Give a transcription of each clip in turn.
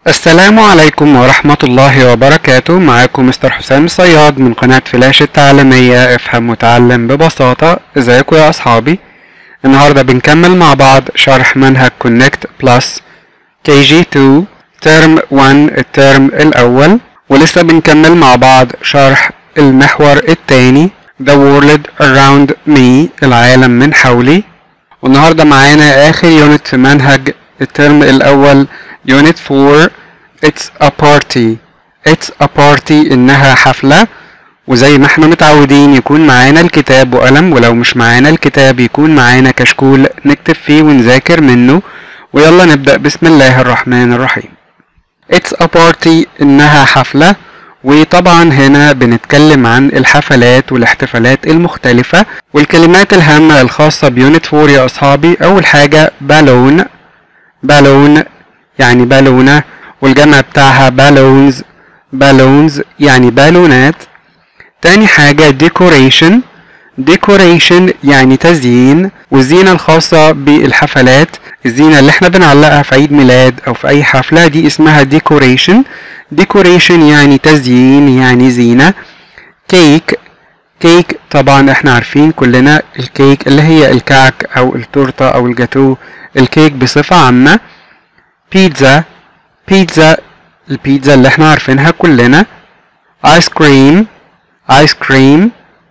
السلام عليكم ورحمة الله وبركاته معاكم مستر حسام صياد من قناة فلاش التعليمية افهم وتعلم ببساطة ازيكم يا اصحابي النهاردة بنكمل مع بعض شرح منهج كونكت بلس كي جي 2 ترم 1 الترم الاول ولسه بنكمل مع بعض شرح المحور التاني The World Around Me العالم من حولي والنهاردة معانا آخر يونت في منهج الترم الأول يونت 4 It's a party It's a party إنها حفلة وزي ما احنا متعودين يكون معانا الكتاب وقلم ولو مش معانا الكتاب يكون معانا كشكول نكتب فيه ونذاكر منه ويلا نبدأ بسم الله الرحمن الرحيم It's a party إنها حفلة وطبعا هنا بنتكلم عن الحفلات والاحتفالات المختلفة والكلمات الهامة الخاصة بيونت 4 يا أصحابي أول حاجة بالون بالون يعني بالونة والجمع بتاعها بالونز بالونز يعني بالونات تاني حاجة decoration decoration يعني تزيين والزينة الخاصة بالحفلات الزينة اللي احنا بنعلقها في عيد ميلاد او في اي حفلة دي اسمها decoration decoration يعني تزيين يعني زينة كيك كيك طبعا احنا عارفين كلنا الكيك اللي هي الكعك او التورتة او الجاتو الكيك بصفة عامة بيتزا بيتزا البيتزا اللي احنا عارفينها كلنا ايس كريم ايس كريم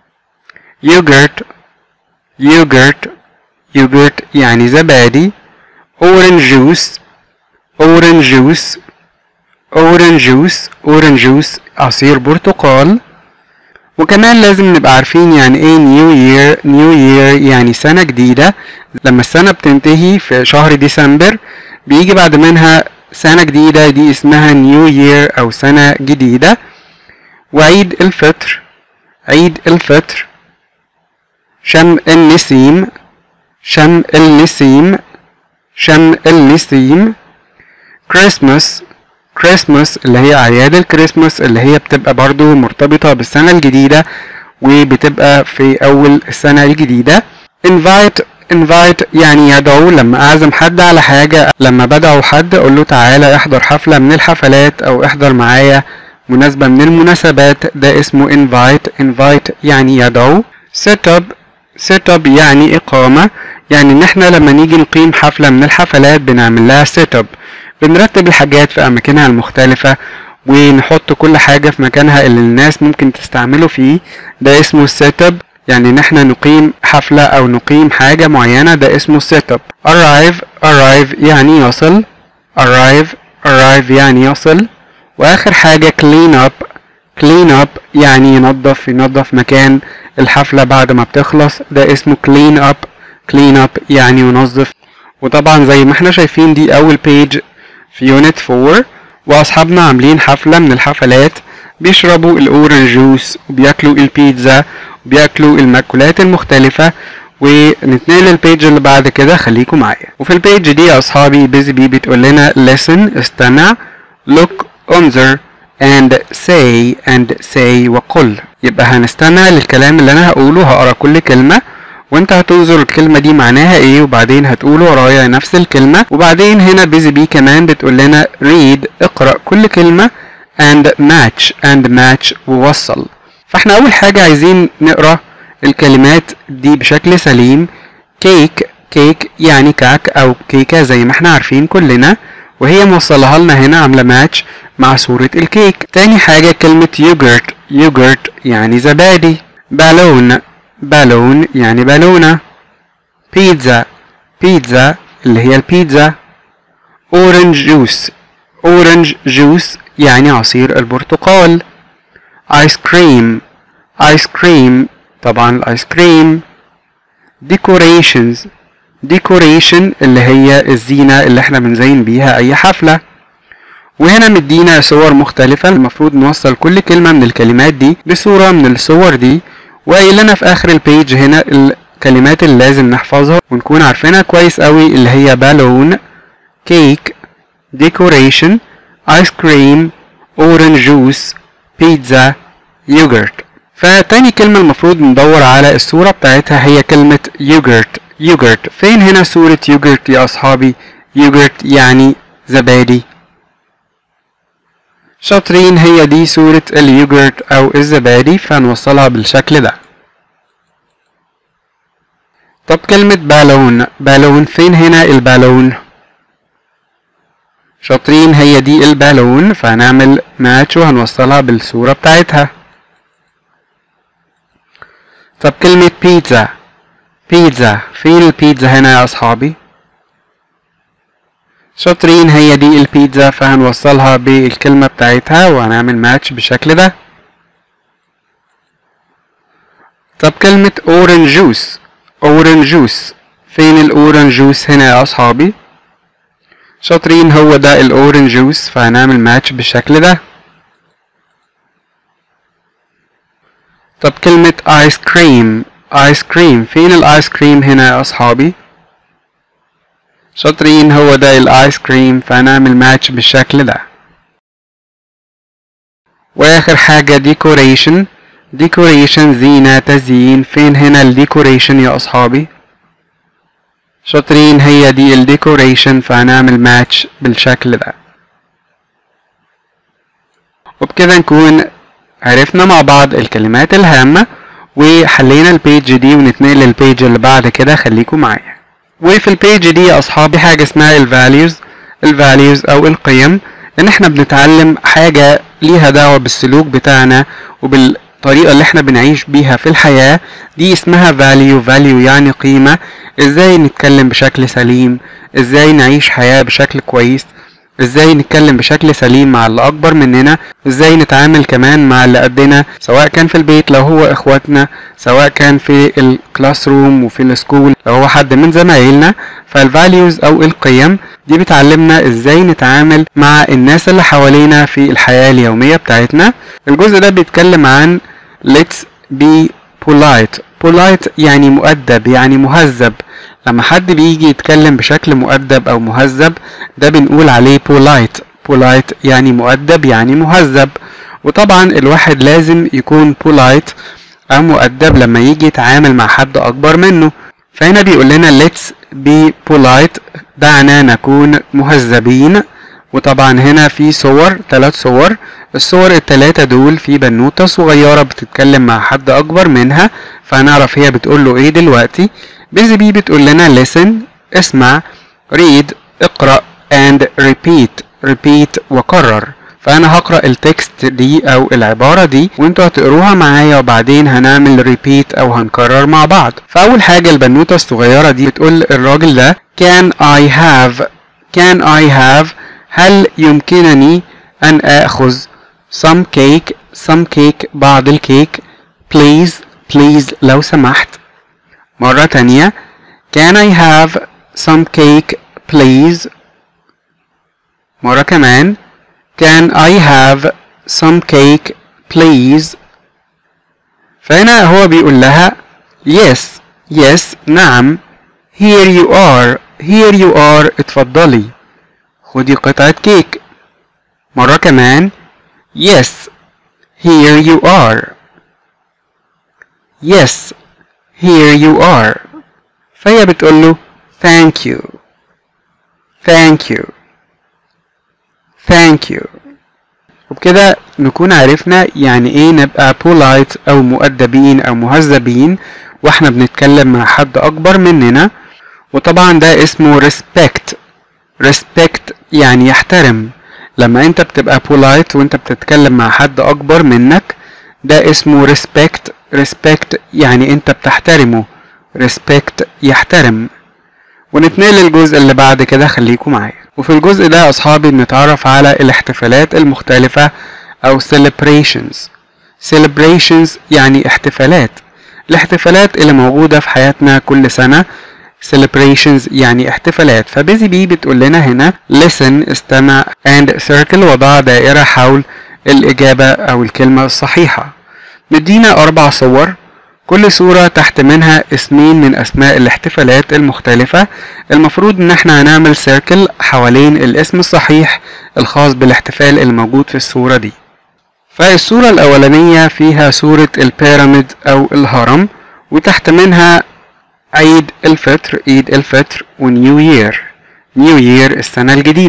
يوجرت يوجرت يوجرت يعني زبادي اورنج جوس اورنج جوس اورنج جوس اورنج جوس عصير برتقال وكمان لازم نبقى عارفين يعني ايه نيو يير نيو يير يعني سنة جديدة لما السنة بتنتهي في شهر ديسمبر بيجي بعد منها سنة جديدة دي اسمها نيو يير أو سنة جديدة وعيد الفطر عيد الفطر شم النسيم شم النسيم شم النسيم كريسماس كريسماس اللي هي أعياد الكريسماس اللي هي بتبقى برضو مرتبطة بالسنة الجديدة وبتبقى في أول السنة الجديدة invite invite يعني يدعو لما أعزم حد على حاجة لما بدعو حد أقول له تعالى احضر حفلة من الحفلات أو احضر معايا مناسبة من المناسبات ده اسمه invite invite يعني يدعو set up set up يعني إقامة يعني إن احنا لما نيجي نقيم حفلة من الحفلات بنعمل لها set up بنرتب الحاجات في أماكنها المختلفة ونحط كل حاجة في مكانها اللي الناس ممكن تستعمله فيه ده اسمه السيت اب يعني ان احنا نقيم حفلة او نقيم حاجة معينة ده اسمه سيت اب arrive arrive يعني يصل arrive arrive يعني يصل واخر حاجة clean up clean up يعني ينظف ينظف مكان الحفلة بعد ما بتخلص ده اسمه clean up clean up يعني ينظف وطبعا زي ما احنا شايفين دي اول بيج في يونت 4 واصحابنا عاملين حفلة من الحفلات بيشربوا الاورنج جوس وبياكلوا البيتزا وبياكلوا المأكولات المختلفة ونتنقل للبيج اللي بعد كده خليكم معايا وفي البيج دي يا اصحابي بيزي بي بتقول لنا listen استمع look observe and say and say وقل يبقى هنستمع للكلام اللي انا هقوله هقرا كل كلمة وانت هتنظر الكلمة دي معناها ايه وبعدين هتقول ورايا نفس الكلمة وبعدين هنا بيزي بي كمان بتقول لنا read اقرأ كل كلمة and match and match ووصل فاحنا اول حاجة عايزين نقرأ الكلمات دي بشكل سليم كيك كيك يعني كعك او كيكة زي ما احنا عارفين كلنا وهي موصلها لنا هنا عاملة ماتش مع صورة الكيك تاني حاجة كلمة يوجرت يوجرت يعني زبادي بالون بالون يعني بالونة بيتزا بيتزا اللي هي البيتزا اورنج جوس اورنج جوس يعني عصير البرتقال ايس كريم ايس كريم طبعا الايس كريم decorations decoration اللي هي الزينة اللي احنا بنزين بيها اي حفلة وهنا مدينا صور مختلفة المفروض نوصل كل كلمة من الكلمات دي بصورة من الصور دي وقايل لنا في اخر البيج هنا الكلمات اللي لازم نحفظها ونكون عارفينها كويس قوي اللي هي بالون كيك decoration ايس كريم اورنج جوس بيتزا يوجرت فتاني كلمة المفروض ندور على الصورة بتاعتها هي كلمة يوجرت يوجرت فين هنا صورة يوجرت يا أصحابي يوجرت يعني زبادي شاطرين هي دي صورة اليوجرت أو الزبادي فهنوصلها بالشكل ده طب كلمة بالون بالون فين هنا البالون شاطرين هي دي البالون فهنعمل ماتش وهنوصلها بالصورة بتاعتها طب كلمة بيتزا بيتزا فين البيتزا هنا يا أصحابي شاطرين هي دي البيتزا فهنوصلها بالكلمة بتاعتها وهنعمل ماتش بالشكل ده طب كلمة اورنج جوس اورنج جوس فين الاورنج جوس هنا يا اصحابي شاطرين هو ده الاورنج جوس فهنعمل ماتش بالشكل ده طب كلمة ايس كريم ايس كريم فين الايس كريم هنا يا اصحابي شاطرين هو ده الايس كريم فهنعمل ماتش بالشكل ده واخر حاجة ديكوريشن ديكوريشن زينة تزيين فين هنا الديكوريشن يا اصحابي شاطرين هي دي الديكوريشن فهنعمل ماتش بالشكل ده وبكده نكون عرفنا مع بعض الكلمات الهامة وحلينا البيج دي ونتنقل للبيج اللي بعد كده خليكم معايا وفي البيج دي يا اصحابي حاجة اسمها الفاليوز الفاليوز او القيم ان احنا بنتعلم حاجة ليها دعوة بالسلوك بتاعنا وبالطريقة اللي احنا بنعيش بيها في الحياة دي اسمها value value يعني قيمة ازاي نتكلم بشكل سليم ازاي نعيش حياة بشكل كويس ازاي نتكلم بشكل سليم مع اللي اكبر مننا ازاي نتعامل كمان مع اللي قدنا سواء كان في البيت لو هو اخواتنا سواء كان في الكلاس روم وفي السكول لو هو حد من زمايلنا فالفاليوز او القيم دي بتعلمنا ازاي نتعامل مع الناس اللي حوالينا في الحياة اليومية بتاعتنا الجزء ده بيتكلم عن let's be polite polite يعني مؤدب يعني مهذب لما حد بيجي يتكلم بشكل مؤدب او مهذب ده بنقول عليه polite polite يعني مؤدب يعني مهذب وطبعا الواحد لازم يكون polite او مؤدب لما يجي يتعامل مع حد اكبر منه فهنا بيقول لنا let's be polite دعنا نكون مهذبين وطبعا هنا في صور ثلاث صور الصور التلاتة دول في بنوتة صغيرة بتتكلم مع حد أكبر منها فهنعرف هي بتقول له إيه دلوقتي بيزي بي بتقول لنا listen اسمع read اقرأ and repeat repeat وكرر فأنا هقرأ التكست دي أو العبارة دي وانتوا هتقروها معايا وبعدين هنعمل repeat أو هنكرر مع بعض فأول حاجة البنوتة الصغيرة دي بتقول الراجل ده can I have can I have هل يمكنني أن آخذ some cake some cake بعض الكيك please please لو سمحت مرة تانية can I have some cake please مرة كمان can I have some cake please فهنا هو بيقول لها yes yes نعم here you are here you are اتفضلي خدي قطعة كيك مرة كمان yes here you are yes here you are فهي بتقول له thank you thank you thank you وبكده نكون عرفنا يعني ايه نبقى polite او مؤدبين او مهذبين واحنا بنتكلم مع حد اكبر مننا وطبعا ده اسمه respect respect يعني يحترم لما انت بتبقى polite وانت بتتكلم مع حد اكبر منك ده اسمه respect respect يعني انت بتحترمه respect يحترم ونتنقل للجزء اللي بعد كده خليكم معايا وفي الجزء ده يا اصحابي بنتعرف على الاحتفالات المختلفة او celebrations celebrations يعني احتفالات الاحتفالات اللي موجودة في حياتنا كل سنة celebrations يعني احتفالات فبيزي بي بتقول لنا هنا listen استمع and circle وضع دائرة حول الإجابة أو الكلمة الصحيحة مدينا أربع صور كل صورة تحت منها اسمين من أسماء الاحتفالات المختلفة المفروض إن احنا هنعمل سيركل حوالين الاسم الصحيح الخاص بالاحتفال الموجود في الصورة دي فالصورة الأولانية فيها صورة البيراميد أو الهرم وتحت منها عيد الفطر عيد الفطر ونيو يير نيو يير السنة الجديدة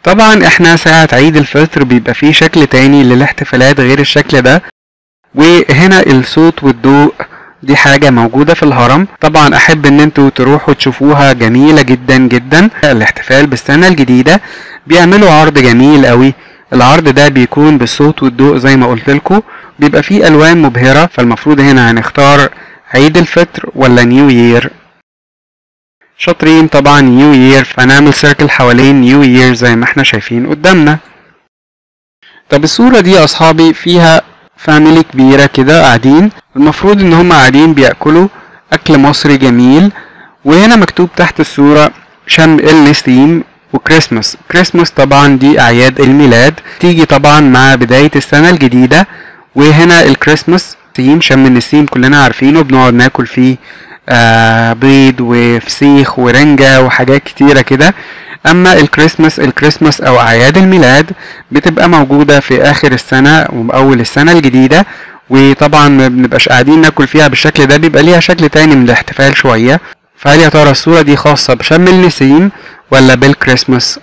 طبعا احنا ساعة عيد الفطر بيبقى فيه شكل تاني للاحتفالات غير الشكل ده وهنا الصوت والضوء دي حاجة موجودة في الهرم طبعا احب ان انتوا تروحوا تشوفوها جميلة جدا جدا الاحتفال بالسنة الجديدة بيعملوا عرض جميل قوي العرض ده بيكون بالصوت والضوء زي ما قلت لكم بيبقى فيه الوان مبهرة فالمفروض هنا هنختار عيد الفطر ولا نيو يير شاطرين طبعا نيو يير فنعمل سيركل حوالين نيو يير زي ما احنا شايفين قدامنا طب الصورة دي يا اصحابي فيها فاميلي كبيرة كده قاعدين المفروض ان هم قاعدين بياكلوا اكل مصري جميل وهنا مكتوب تحت الصورة شم النسيم وكريسماس كريسماس طبعا دي اعياد الميلاد تيجي طبعا مع بداية السنة الجديدة وهنا الكريسماس نسيم شم النسيم كلنا عارفينه بنقعد ناكل فيه آه بيض وفسيخ ورنجة وحاجات كتيرة كده اما الكريسماس الكريسماس او اعياد الميلاد بتبقى موجودة في اخر السنة واول السنة الجديدة وطبعا ما بنبقاش قاعدين ناكل فيها بالشكل ده بيبقى ليها شكل تاني من الاحتفال شوية فهل يا ترى الصورة دي خاصة بشم النسيم ولا بالكريسماس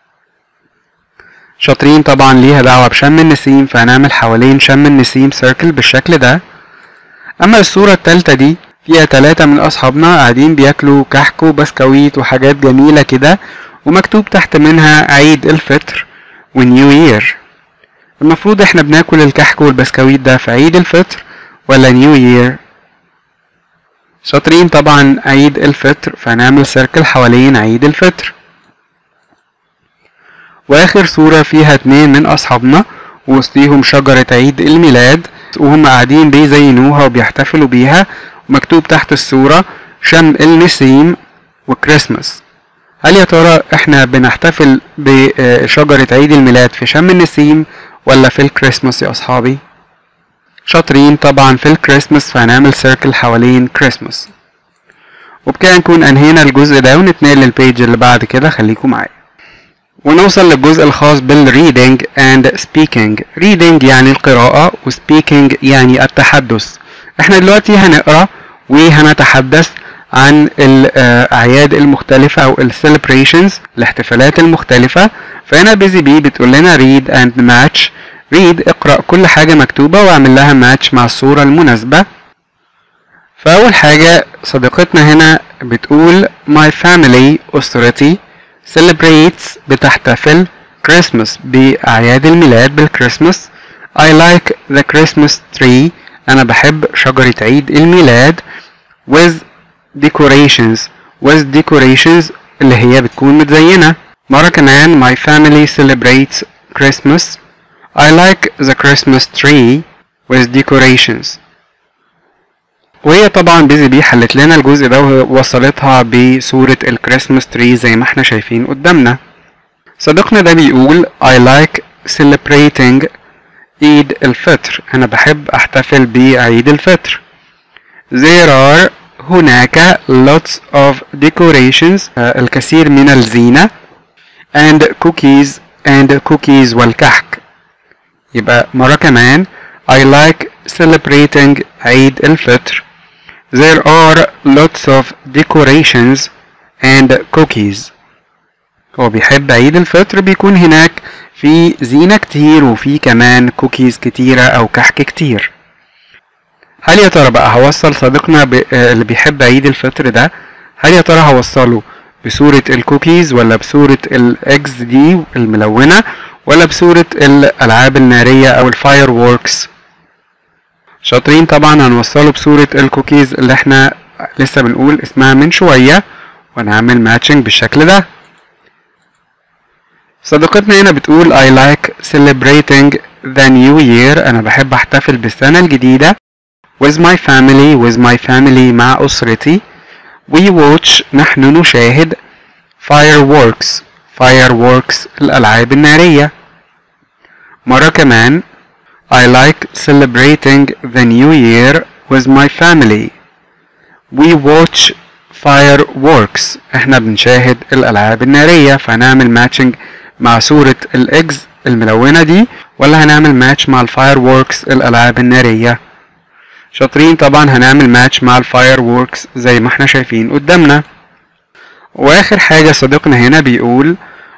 شاطرين طبعا ليها دعوة بشم النسيم فهنعمل حوالين شم النسيم سيركل بالشكل ده اما الصورة التالتة دي فيها تلاتة من اصحابنا قاعدين بياكلوا كحك وبسكويت وحاجات جميلة كده ومكتوب تحت منها عيد الفطر ونيو يير المفروض احنا بناكل الكحك والبسكويت ده في عيد الفطر ولا نيو يير شاطرين طبعا عيد الفطر فنعمل سيركل حوالين عيد الفطر واخر صورة فيها اتنين من اصحابنا ووسطيهم شجرة عيد الميلاد وهم قاعدين بيزينوها وبيحتفلوا بيها ومكتوب تحت الصورة شم النسيم وكريسماس هل يا ترى احنا بنحتفل بشجرة عيد الميلاد في شم النسيم ولا في الكريسماس يا اصحابي شاطرين طبعا في الكريسماس فهنعمل سيركل حوالين كريسماس وبكده نكون انهينا الجزء ده ونتنقل للبيج اللي بعد كده خليكم معايا ونوصل للجزء الخاص بالريدنج اند سبيكينج ريدنج يعني القراءة وسبيكينج يعني التحدث احنا دلوقتي هنقرا وهنتحدث عن الاعياد المختلفة او السيلبريشنز الاحتفالات المختلفة فهنا بيزي بي بتقول لنا read and match read اقرأ كل حاجة مكتوبة واعمل لها ماتش مع الصورة المناسبة فأول حاجة صديقتنا هنا بتقول my family أسرتي celebrates بتحتفل Christmas بأعياد الميلاد بالكريسماس I like the Christmas tree أنا بحب شجرة عيد الميلاد with decorations with decorations اللي هي بتكون متزينة مرة كمان my family celebrates Christmas I like the Christmas tree with decorations وهي طبعا بيزي بي حلت لنا الجزء ده ووصلتها بصورة الكريسماس تري زي ما احنا شايفين قدامنا صديقنا ده بيقول I like celebrating عيد الفطر أنا بحب أحتفل بعيد الفطر There are هناك lots of decorations الكثير من الزينة and cookies and cookies والكحك يبقى مرة كمان I like celebrating عيد الفطر There are lots of decorations and cookies هو بيحب عيد الفطر بيكون هناك في زينة كتير وفي كمان كوكيز كتيرة أو كحك كتير هل يا ترى بقى هوصل صديقنا ب... اللي بيحب عيد الفطر ده هل يا ترى هوصله بصورة الكوكيز ولا بصورة الاكس دي الملونة ولا بصورة الألعاب النارية أو الفاير ووركس شاطرين طبعا هنوصله بصورة الكوكيز اللي احنا لسه بنقول اسمها من شوية ونعمل ماتشنج بالشكل ده صديقتنا هنا بتقول I like celebrating the new year أنا بحب أحتفل بالسنة الجديدة with my family with my family مع أسرتي we watch نحن نشاهد fireworks fireworks الألعاب النارية مرة كمان I like celebrating the new year with my family we watch fireworks احنا بنشاهد الألعاب النارية فهنعمل ماتشنج مع صورة الإجز الملونة دي ولا هنعمل ماتش مع الفاير ووركس الألعاب النارية شاطرين طبعا هنعمل ماتش مع الفاير ووركس زي ما احنا شايفين قدامنا واخر حاجة صديقنا هنا بيقول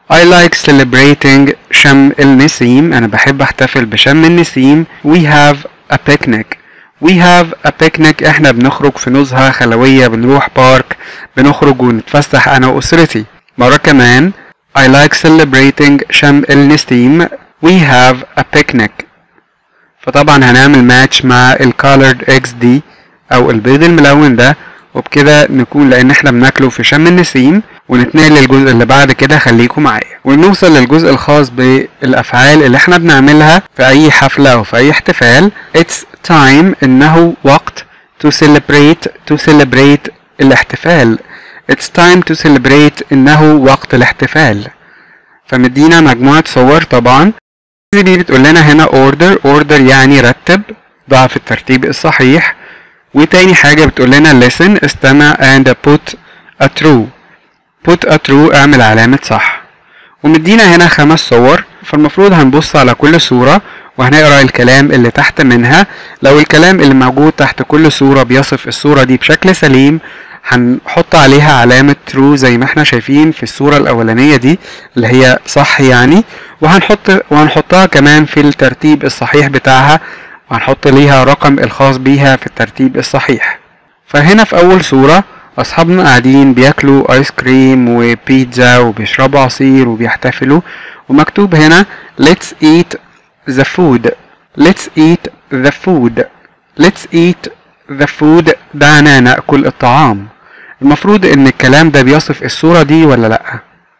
I like celebrating شم النسيم أنا بحب أحتفل بشم النسيم We have a picnic We have a picnic احنا بنخرج في نزهة خلوية بنروح بارك بنخرج ونتفسح أنا وأسرتي مرة كمان I like celebrating شم النسيم We have a picnic فطبعا هنعمل ماتش مع ال colored eggs دي أو البيض الملون ده وبكده نكون لأن احنا بناكله في شم النسيم ونتنقل للجزء اللي بعد كده خليكم معايا ونوصل للجزء الخاص بالأفعال اللي احنا بنعملها في أي حفلة أو في أي احتفال It's time إنه وقت to celebrate to celebrate الاحتفال It's time to celebrate إنه وقت الاحتفال فمدينا مجموعة صور طبعا دي بتقول لنا هنا order order يعني رتب ضع في الترتيب الصحيح وتاني حاجة بتقول لنا listen استمع and put a true put a true اعمل علامة صح ومدينا هنا خمس صور فالمفروض هنبص على كل صورة وهنقرا الكلام اللي تحت منها لو الكلام اللي موجود تحت كل صورة بيصف الصورة دي بشكل سليم هنحط عليها علامة true زي ما احنا شايفين في الصورة الأولانية دي اللي هي صح يعني وهنحط وهنحطها كمان في الترتيب الصحيح بتاعها وهنحط ليها رقم الخاص بيها في الترتيب الصحيح فهنا في أول صورة أصحابنا قاعدين بياكلوا آيس كريم وبيتزا وبيشربوا عصير وبيحتفلوا ومكتوب هنا let's eat the food let's eat the food let's eat the food دعنا نأكل الطعام المفروض ان الكلام ده بيصف الصورة دي ولا لأ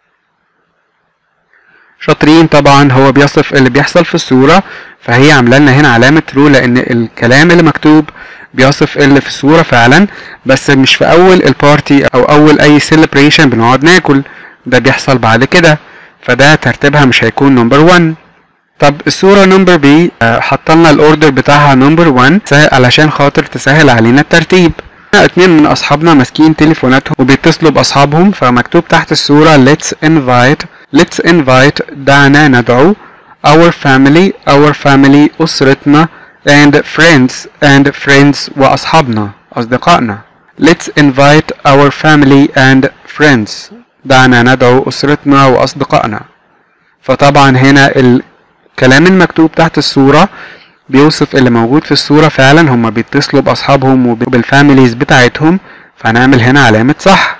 شاطرين طبعا هو بيصف اللي بيحصل في الصورة فهي عامله لنا هنا علامة ترو لأن الكلام اللي مكتوب بيصف اللي في الصورة فعلا بس مش في أول البارتي أو أول أي سيلبريشن بنقعد ناكل ده بيحصل بعد كده فده ترتيبها مش هيكون نمبر 1 طب الصورة نمبر بي حطلنا الاوردر بتاعها نمبر 1 علشان خاطر تسهل علينا الترتيب اتنين من اصحابنا ماسكين تليفوناتهم وبيتصلوا باصحابهم فمكتوب تحت الصورة let's invite let's invite دعنا ندعو our family our family أسرتنا and friends and friends وأصحابنا أصدقائنا let's invite our family and friends دعنا ندعو أسرتنا وأصدقائنا فطبعا هنا الكلام المكتوب تحت الصورة بيوصف اللي موجود في الصورة فعلا هما بيتصلوا بأصحابهم وبالفاميليز بتاعتهم فهنعمل هنا علامة صح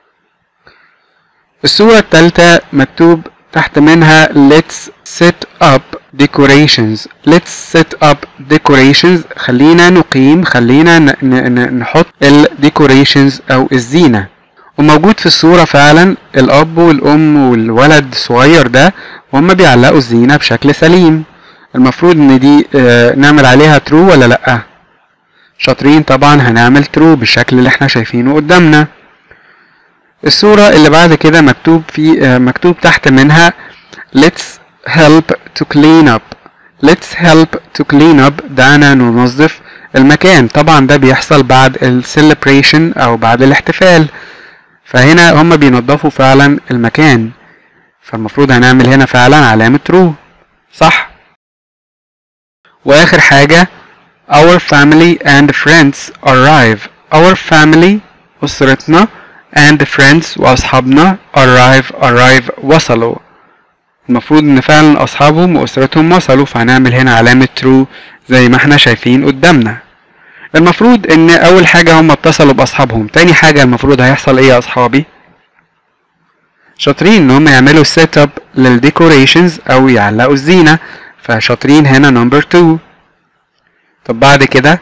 الصورة التالتة مكتوب تحت منها let's set up decorations let's set up decorations خلينا نقيم خلينا ن- ن- نحط ال decorations أو الزينة وموجود في الصورة فعلا الأب والأم والولد الصغير ده وهم بيعلقوا الزينة بشكل سليم المفروض ان دي آه، نعمل عليها true ولا لأ شاطرين طبعا هنعمل true بالشكل اللي احنا شايفينه قدامنا الصورة اللي بعد كده مكتوب في آه، مكتوب تحت منها let's help to clean up let's help to clean up دعنا ننظف المكان طبعا ده بيحصل بعد ال celebration او بعد الاحتفال فهنا هم بينظفوا فعلا المكان فالمفروض هنعمل هنا فعلا علامة true صح واخر حاجة our family and friends arrive our family أسرتنا and friends وأصحابنا arrive arrive وصلوا المفروض ان فعلا اصحابهم واسرتهم وصلوا فهنعمل هنا علامة true زي ما احنا شايفين قدامنا المفروض ان اول حاجة هم اتصلوا باصحابهم تاني حاجة المفروض هيحصل ايه يا اصحابي شاطرين ان هم يعملوا سيت اب للديكوريشنز او يعلقوا الزينة فشاطرين هنا نمبر 2 طب بعد كده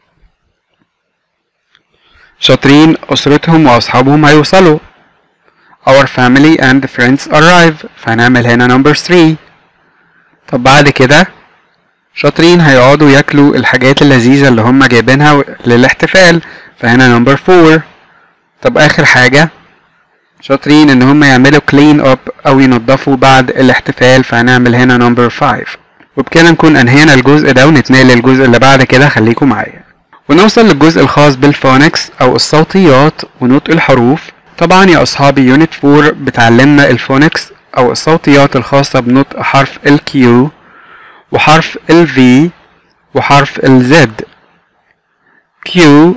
شاطرين اسرتهم واصحابهم هيوصلوا Our family and friends arrive فهنعمل هنا number 3 طب بعد كده شاطرين هيقعدوا ياكلوا الحاجات اللذيذة اللي هم جايبينها للاحتفال فهنا number 4 طب آخر حاجة شاطرين ان هم يعملوا clean up او ينظفوا بعد الاحتفال فهنعمل هنا number 5 وبكده نكون انهينا الجزء ده ونتنقل للجزء اللي بعد كده خليكم معايا ونوصل للجزء الخاص بالفونكس او الصوتيات ونطق الحروف طبعا يا اصحابي يونت 4 بتعلمنا الفونكس او الصوتيات الخاصة بنطق حرف الكيو وحرف الفي وحرف الزد كيو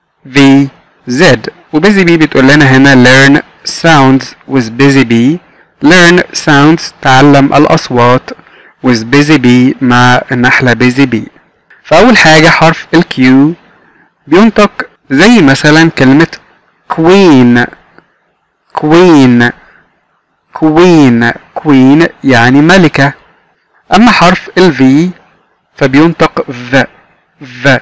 في زد وبيزي بي بتقول لنا هنا learn sounds with busy bee learn sounds تعلم الأصوات with busy bee مع النحلة busy bee فأول حاجة حرف ال Q بينطق زي مثلا كلمة queen queen queen queen يعني ملكة أما حرف ال V فبينطق ذ ذ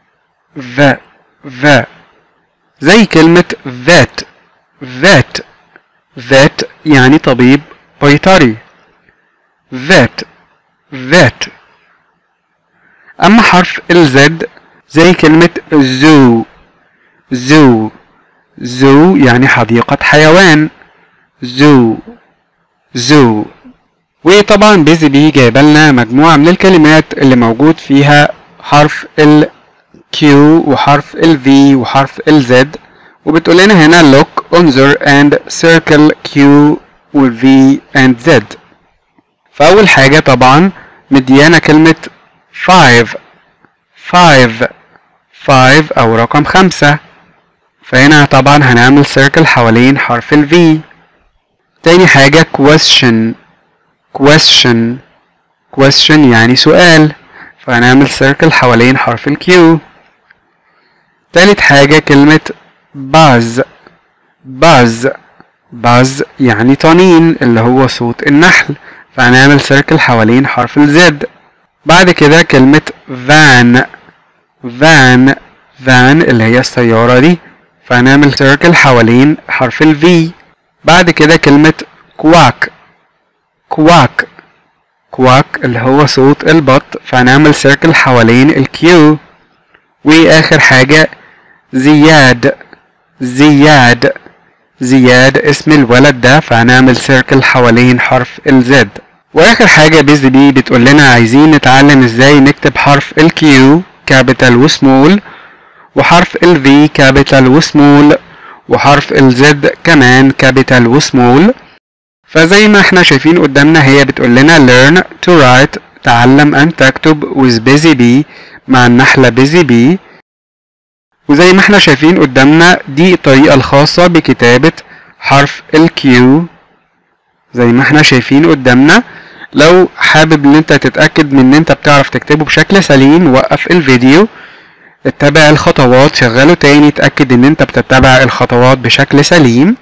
ذ ذ زي كلمة vet vet vet يعني طبيب بيطري vet vet أما حرف الزد زي كلمة zoo zoo zoo يعني حديقة حيوان zoo zoo وطبعا بيزي بي جايبه لنا مجموعة من الكلمات اللي موجود فيها حرف ال Q وحرف ال V وحرف ال Z وبتقول لنا هنا look انظر and circle Q و V and Z فأول حاجة طبعا مديانا كلمة five five five أو رقم خمسة فهنا طبعا هنعمل circle حوالين حرف ال V تاني حاجة question question question يعني سؤال فهنعمل circle حوالين حرف ال Q تالت حاجة كلمة buzz buzz buzz يعني طنين اللي هو صوت النحل فهنعمل circle حوالين حرف ال Z بعد كده كلمة van van van اللي هي السيارة دي فهنعمل circle حوالين حرف ال V بعد كده كلمة quack quack quack اللي هو صوت البط فهنعمل circle حوالين ال Q واخر حاجة زياد زياد زياد اسم الولد ده فهنعمل سيركل حوالين حرف الزد واخر حاجة بيزي بي بتقول لنا عايزين نتعلم ازاي نكتب حرف الكيو كابيتال وسمول وحرف الفي كابيتال وسمول وحرف الزد كمان كابيتال وسمول فزي ما احنا شايفين قدامنا هي بتقول لنا learn to write تعلم ان تكتب with busy bee مع النحلة busy bee وزي ما احنا شايفين قدامنا دي الطريقة الخاصة بكتابة حرف ال Q زي ما احنا شايفين قدامنا لو حابب ان انت تتأكد من ان انت بتعرف تكتبه بشكل سليم وقف الفيديو اتبع الخطوات شغله تاني اتأكد ان انت بتتبع الخطوات بشكل سليم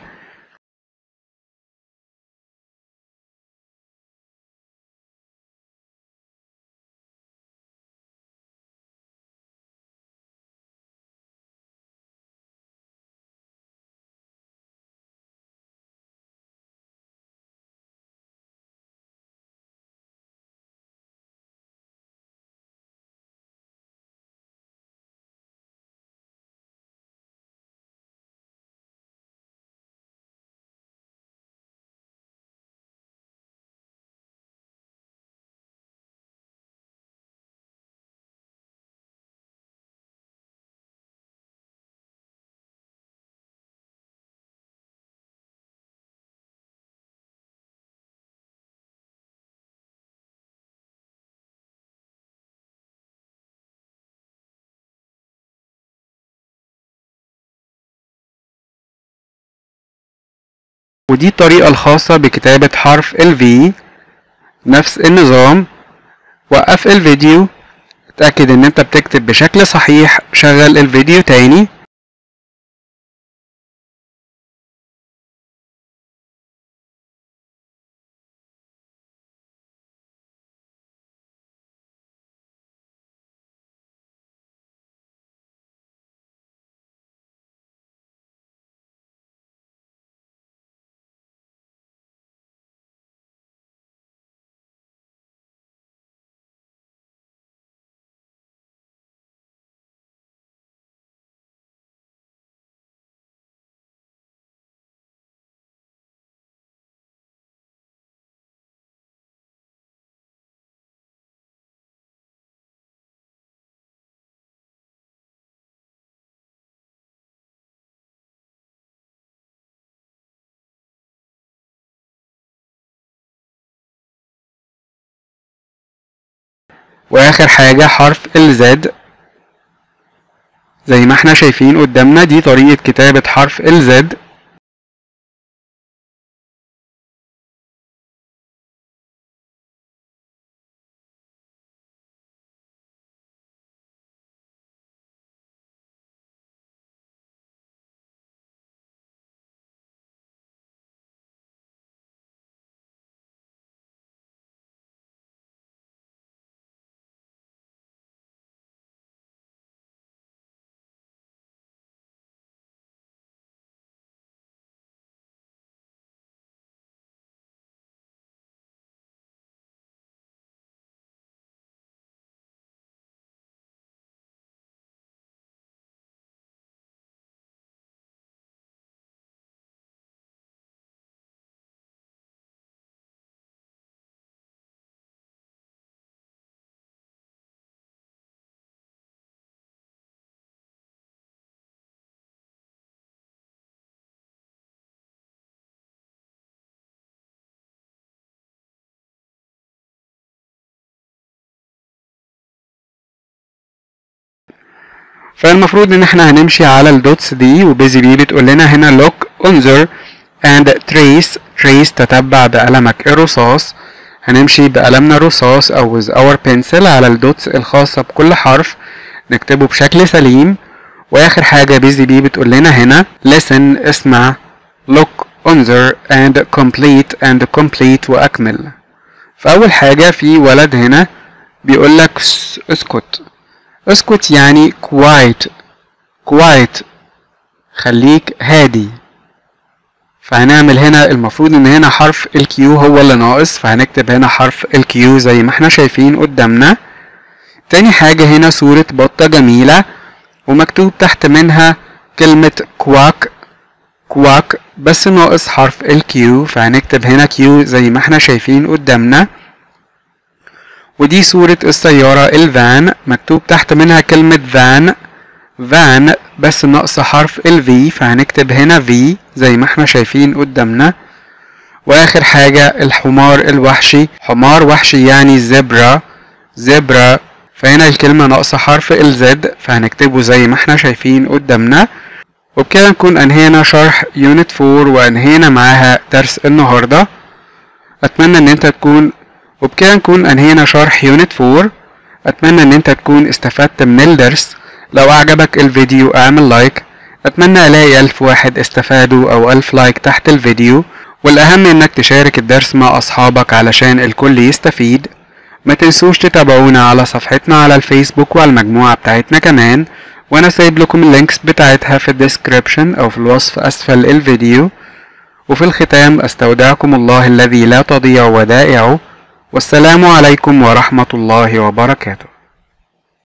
ودي الطريقة الخاصة بكتابة حرف ال V نفس النظام وقف الفيديو اتأكد ان انت بتكتب بشكل صحيح شغل الفيديو تاني واخر حاجة حرف ال Z زي ما احنا شايفين قدامنا دي طريقة كتابة حرف ال Z فالمفروض ان احنا هنمشي على الدوتس دي وبيزي بي بتقول لنا هنا look انظر and trace trace تتبع بقلمك الرصاص هنمشي بقلمنا الرصاص او with our pencil على الدوتس الخاصة بكل حرف نكتبه بشكل سليم واخر حاجة بيزي بي بتقول لنا هنا listen اسمع look انظر and complete and complete واكمل فاول حاجة في ولد هنا بيقول لك اسكت اسكت يعني quiet quiet خليك هادي فهنعمل هنا المفروض ان هنا حرف الكيو هو اللي ناقص فهنكتب هنا حرف الكيو زي ما احنا شايفين قدامنا تاني حاجة هنا صورة بطة جميلة ومكتوب تحت منها كلمة كواك كواك بس ناقص حرف الكيو فهنكتب هنا كيو زي ما احنا شايفين قدامنا ودي صورة السيارة الفان مكتوب تحت منها كلمة فان فان بس ناقص حرف ال V فهنكتب هنا V زي ما احنا شايفين قدامنا واخر حاجة الحمار الوحشي حمار وحشي يعني زبرا زبرا فهنا الكلمة ناقصة حرف ال Z فهنكتبه زي ما احنا شايفين قدامنا وبكده نكون انهينا شرح يونت 4 وانهينا معاها درس النهاردة اتمنى ان انت تكون وبكده نكون انهينا شرح يونت 4 اتمنى ان انت تكون استفدت من الدرس لو أعجبك الفيديو اعمل لايك أتمنى ألاقي ألف واحد استفادوا أو ألف لايك تحت الفيديو والأهم إنك تشارك الدرس مع أصحابك علشان الكل يستفيد ما تنسوش تتابعونا على صفحتنا على الفيسبوك وعلى المجموعة بتاعتنا كمان وأنا سايب لكم اللينكس بتاعتها في الديسكريبشن أو في الوصف أسفل الفيديو وفي الختام أستودعكم الله الذي لا تضيع ودائعه والسلام عليكم ورحمة الله وبركاته